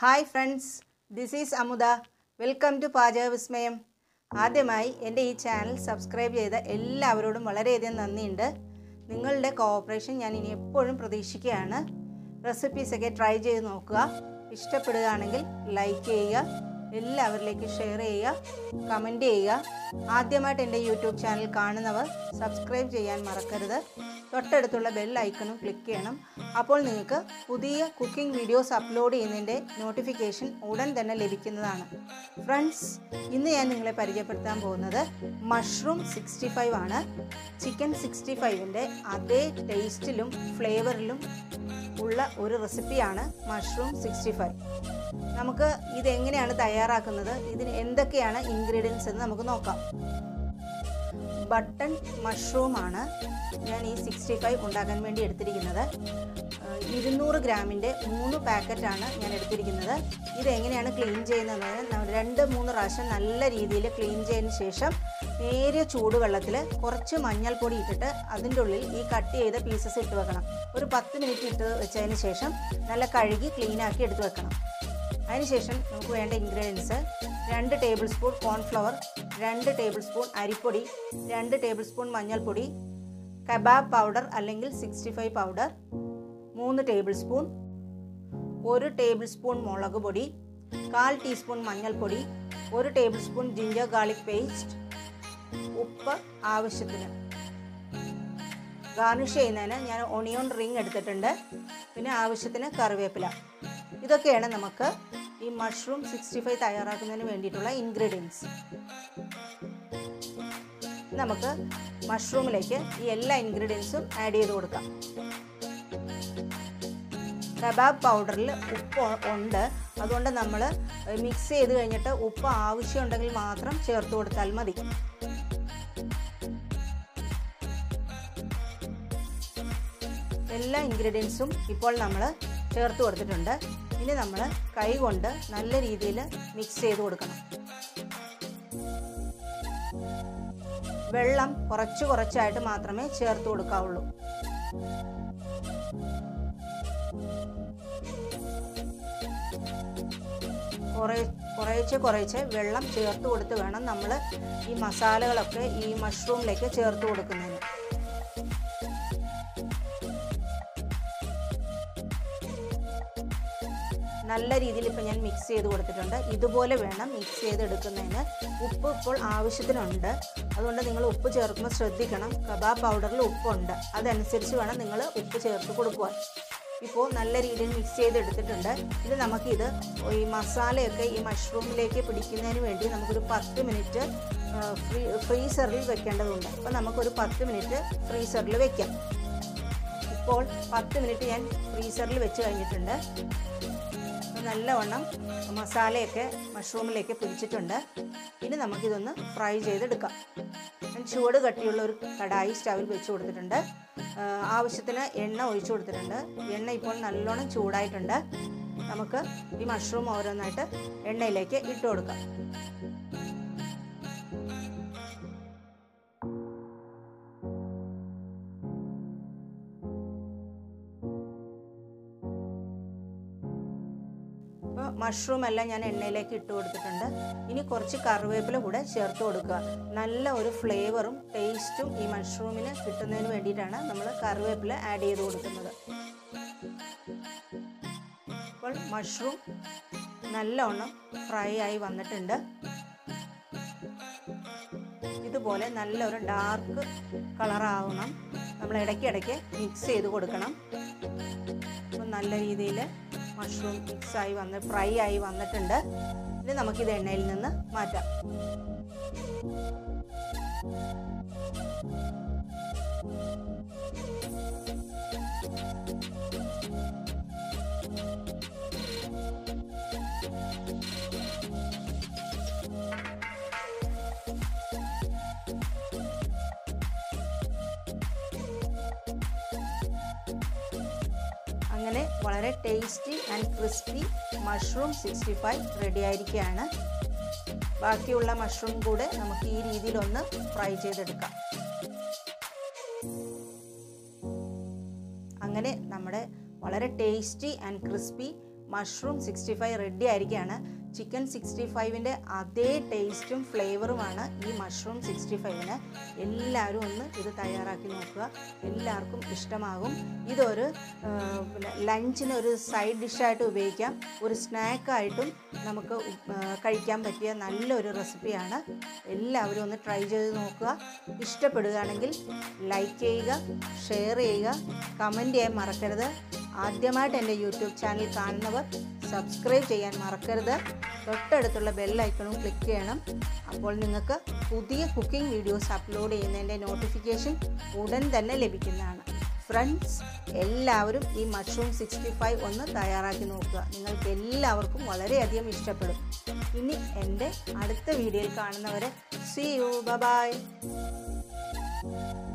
hi friends this is Amudha welcome to പാചക വിസ്മയം ആദ്യമായി എൻ്റെ ഈ ചാനൽ സബ്സ്ക്രൈബ് ചെയ്ത എല്ലാവരോടും വളരെയധികം നന്ദിയുണ്ട് നിങ്ങളുടെ കോഓപ്പറേഷൻ ഞാൻ ഇനി എപ്പോഴും പ്രതീക്ഷിക്കുകയാണ് റെസിപ്പീസൊക്കെ ട്രൈ ചെയ്ത് നോക്കുക ഇഷ്ടപ്പെടുകയാണെങ്കിൽ ലൈക്ക് ചെയ്യുക എല്ലാവരിലേക്കും ഷെയർ ചെയ്യുക കമൻറ്റ് ചെയ്യുക ആദ്യമായിട്ട് എൻ്റെ യൂട്യൂബ് ചാനൽ കാണുന്നവർ സബ്സ്ക്രൈബ് ചെയ്യാൻ മറക്കരുത് തൊട്ടടുത്തുള്ള ബെൽ ഐക്കണും ക്ലിക്ക് ചെയ്യണം അപ്പോൾ നിങ്ങൾക്ക് പുതിയ കുക്കിംഗ് വീഡിയോസ് അപ്ലോഡ് ചെയ്യുന്നതിൻ്റെ നോട്ടിഫിക്കേഷൻ ഉടൻ തന്നെ ലഭിക്കുന്നതാണ് ഫ്രണ്ട്സ് ഇന്ന് ഞാൻ നിങ്ങളെ പരിചയപ്പെടുത്താൻ പോകുന്നത് മഷ്റൂം സിക്സ്റ്റി ഫൈവ് ആണ് ചിക്കൻ സിക്സ്റ്റി ഫൈവിൻ്റെ അതേ ടേസ്റ്റിലും ഫ്ലേവറിലും ഉള്ള ഒരു റെസിപ്പിയാണ് മഷ്റൂം സിക്സ്റ്റി ഫൈവ് നമുക്ക് ഇതെങ്ങനെയാണ് തയ്യാറാക്കുന്നത് ഇതിന് എന്തൊക്കെയാണ് ഇൻഗ്രീഡിയൻസ് എന്ന് നമുക്ക് നോക്കാം ബട്ടൺ മഷ്റൂമാണ് ഞാൻ ഈ സിക്സ്റ്റി ഫൈവ് ഉണ്ടാക്കാൻ വേണ്ടി എടുത്തിരിക്കുന്നത് ഇരുന്നൂറ് ഗ്രാമിൻ്റെ മൂന്ന് പാക്കറ്റാണ് ഞാൻ എടുത്തിരിക്കുന്നത് ഇതെങ്ങനെയാണ് ക്ലീൻ ചെയ്യുന്നത് രണ്ട് മൂന്ന് പ്രാവശ്യം നല്ല രീതിയിൽ ക്ലീൻ ചെയ്തതിന് ശേഷം നേരിയ ചൂടുവെള്ളത്തിൽ കുറച്ച് മഞ്ഞൾപ്പൊടി ഇട്ടിട്ട് അതിൻ്റെ ഉള്ളിൽ ഈ കട്ട് ചെയ്ത പീസസ് ഇട്ട് വെക്കണം ഒരു പത്ത് മിനിറ്റ് ഇട്ട് വെച്ചതിന് ശേഷം നല്ല കഴുകി ക്ലീനാക്കി എടുത്ത് വെക്കണം അതിനുശേഷം നമുക്ക് വേണ്ട ഇൻഗ്രീഡിയൻസ് രണ്ട് ടേബിൾ സ്പൂൺ കോൺഫ്ലവർ രണ്ട് ടേബിൾ സ്പൂൺ അരിപ്പൊടി രണ്ട് ടേബിൾ സ്പൂൺ മഞ്ഞൾപ്പൊടി കബാബ് പൗഡർ അല്ലെങ്കിൽ സിക്സ്റ്റി ഫൈവ് പൗഡർ മൂന്ന് ടേബിൾ സ്പൂൺ ഒരു ടേബിൾ സ്പൂൺ മുളക് പൊടി കാൽ ടീസ്പൂൺ മഞ്ഞൾപ്പൊടി ഒരു tablespoon ginger garlic paste ഉപ്പ് ആവശ്യത്തിന് ഗാർണിഷ് ചെയ്യുന്നതിന് ഞാൻ ഒണിയോൺ റിങ് എടുത്തിട്ടുണ്ട് പിന്നെ ആവശ്യത്തിന് കറിവേപ്പില ഇതൊക്കെയാണ് നമുക്ക് ഈ മഷ്റൂം സിക്സ്റ്റി ഫൈവ് തയ്യാറാക്കുന്നതിന് വേണ്ടിയിട്ടുള്ള ഇൻഗ്രീഡിയൻസ് നമുക്ക് മഷ്റൂമിലേക്ക് ഈ എല്ലാ ഇൻഗ്രീഡിയൻസും ആഡ് ചെയ്ത് കൊടുക്കാം കബാബ് പൗഡറിൽ ഉപ്പ് ഉണ്ട് അതുകൊണ്ട് നമ്മൾ മിക്സ് ചെയ്ത് കഴിഞ്ഞിട്ട് ഉപ്പ് ആവശ്യമുണ്ടെങ്കിൽ മാത്രം ചേർത്ത് കൊടുത്താൽ മതി എല്ലാ ഇൻഗ്രീഡിയൻസും ഇപ്പോൾ നമ്മൾ ചേർത്ത് കൊടുത്തിട്ടുണ്ട് ഇനി നമ്മൾ കൈ കൊണ്ട് നല്ല രീതിയിൽ മിക്സ് ചെയ്ത് കൊടുക്കണം വെള്ളം കുറച്ച് കുറച്ചായിട്ട് മാത്രമേ ചേർത്ത് കൊടുക്കാവുള്ളൂ കുറേ കുറേശ്ശെ കുറേശ്ശെ വെള്ളം ചേർത്ത് കൊടുത്ത് വേണം നമ്മൾ ഈ മസാലകളൊക്കെ ഈ മഷ്റൂമിലേക്ക് ചേർത്ത് കൊടുക്കുന്നതിന് നല്ല രീതിയിൽ ഇപ്പോൾ ഞാൻ മിക്സ് ചെയ്ത് കൊടുത്തിട്ടുണ്ട് ഇതുപോലെ വേണം മിക്സ് ചെയ്തെടുക്കുന്നതിന് ഉപ്പ് ഇപ്പോൾ ആവശ്യത്തിനുണ്ട് അതുകൊണ്ട് നിങ്ങൾ ഉപ്പ് ചേർക്കുമ്പോൾ ശ്രദ്ധിക്കണം കബാബ് പൗഡറിൽ ഉപ്പുണ്ട് അതനുസരിച്ച് വേണം നിങ്ങൾ ഉപ്പ് ചേർത്ത് കൊടുക്കുവാൻ ഇപ്പോൾ നല്ല രീതിയിൽ മിക്സ് ചെയ്തെടുത്തിട്ടുണ്ട് ഇത് നമുക്കിത് ഈ മസാലയൊക്കെ ഈ മഷ്റൂമിലേക്ക് പിടിക്കുന്നതിന് വേണ്ടി നമുക്കൊരു പത്ത് മിനിറ്റ് ഫ്രീ ഫ്രീസറിൽ വെക്കേണ്ടതുണ്ട് അപ്പോൾ നമുക്കൊരു പത്ത് മിനിറ്റ് ഫ്രീസറിൽ വെക്കാം ഇപ്പോൾ പത്ത് മിനിറ്റ് ഞാൻ ഫ്രീസറിൽ വെച്ച് കഴിഞ്ഞിട്ടുണ്ട് നല്ലവണ്ണം മസാലയൊക്കെ മഷ്റൂമിലേക്ക് പിടിച്ചിട്ടുണ്ട് ഇനി നമുക്കിതൊന്ന് ഫ്രൈ ചെയ്തെടുക്കാം ഞാൻ ചുവട് കട്ടിയുള്ള ഒരു കടായി സ്റ്റവിൽ വെച്ച് കൊടുത്തിട്ടുണ്ട് ആവശ്യത്തിന് എണ്ണ ഒഴിച്ചു കൊടുത്തിട്ടുണ്ട് എണ്ണ ഇപ്പോൾ നല്ലോണം ചൂടായിട്ടുണ്ട് നമുക്ക് ഈ മഷ്റൂം ഓരോന്നായിട്ട് എണ്ണയിലേക്ക് ഇട്ട് കൊടുക്കാം ഇപ്പോൾ മഷ്റൂം എല്ലാം ഞാൻ എണ്ണയിലേക്ക് ഇട്ട് കൊടുത്തിട്ടുണ്ട് ഇനി കുറച്ച് കറിവേപ്പില കൂടെ ചേർത്ത് കൊടുക്കുക നല്ല ഒരു ഫ്ലേവറും ടേസ്റ്റും ഈ മഷ്റൂമിന് കിട്ടുന്നതിന് വേണ്ടിയിട്ടാണ് നമ്മൾ കറിവേപ്പില ആഡ് ചെയ്ത് കൊടുക്കുന്നത് അപ്പോൾ മഷ്റൂം നല്ലവണ്ണം ഫ്രൈ ആയി വന്നിട്ടുണ്ട് ഇതുപോലെ നല്ലൊരു ഡാർക്ക് കളറാവണം നമ്മൾ ഇടയ്ക്കിടയ്ക്ക് മിക്സ് ചെയ്ത് കൊടുക്കണം അപ്പം നല്ല രീതിയിൽ മഷ്റൂം മിക്സ് ആയി വന്ന് ഫ്രൈ ആയി വന്നിട്ടുണ്ട് ഇനി നമുക്കിത് എണ്ണയിൽ നിന്ന് മാറ്റാം അങ്ങനെ വളരെ tasty and crispy mushroom sixty five ready ആയിരിക്കുകയാണ് ബാക്കിയുള്ള മഷ്റൂം കൂടെ നമുക്ക് ഈ രീതിയിലൊന്ന് ഫ്രൈ ചെയ്തെടുക്കാം അങ്ങനെ നമ്മുടെ വളരെ tasty and crispy mushroom sixty five ready ആയിരിക്കുകയാണ് ചിക്കൻ സിക്സ്റ്റി ഫൈവിൻ്റെ അതേ ടേസ്റ്റും ഫ്ലേവറുമാണ് ഈ മഷ്റൂം സിക്സ്റ്റി ഫൈവിന് എല്ലാവരും ഒന്ന് ഇത് തയ്യാറാക്കി നോക്കുക എല്ലാവർക്കും ഇഷ്ടമാകും ഇതൊരു ആ, പിന്നെ ലഞ്ചിന് ഒരു സൈഡ് ഡിഷായിട്ട് ഉപയോഗിക്കാം ഒരു സ്നാക്കായിട്ടും നമുക്ക് ഉ- ആ, കഴിക്കാൻ പറ്റിയ നല്ലൊരു റെസിപ്പിയാണ് എല്ലാവരും ഒന്ന് ട്രൈ ചെയ്ത് നോക്കുക ഇഷ്ടപ്പെടുകയാണെങ്കിൽ ലൈക്ക് ചെയ്യുക ഷെയർ ചെയ്യുക കമൻറ്റ് ചെയ്യാൻ മറക്കരുത് ആദ്യമായിട്ട് എൻ്റെ യൂട്യൂബ് ചാനൽ കാണുന്നവർ സബ്സ്ക്രൈബ് ചെയ്യാൻ മറക്കരുത് തൊട്ടടുത്തുള്ള ബെല്ലൈക്കണും ക്ലിക്ക് ചെയ്യണം അപ്പോൾ നിങ്ങൾക്ക് പുതിയ കുക്കിംഗ് വീഡിയോസ് അപ്ലോഡ് ചെയ്യുന്നതിൻ്റെ നോട്ടിഫിക്കേഷൻ ഉടൻ തന്നെ ലഭിക്കുന്നതാണ് ഫ്രണ്ട്സ് എല്ലാവരും ഈ മഷ്റൂം സിക്സ്റ്റി ഫൈവ് ഒന്ന് തയ്യാറാക്കി നോക്കുക നിങ്ങൾക്ക് എല്ലാവർക്കും വളരെയധികം ഇഷ്ടപ്പെടും ഇനി എൻ്റെ അടുത്ത വീഡിയോയിൽ കാണുന്നവരെ സി യു ബൈ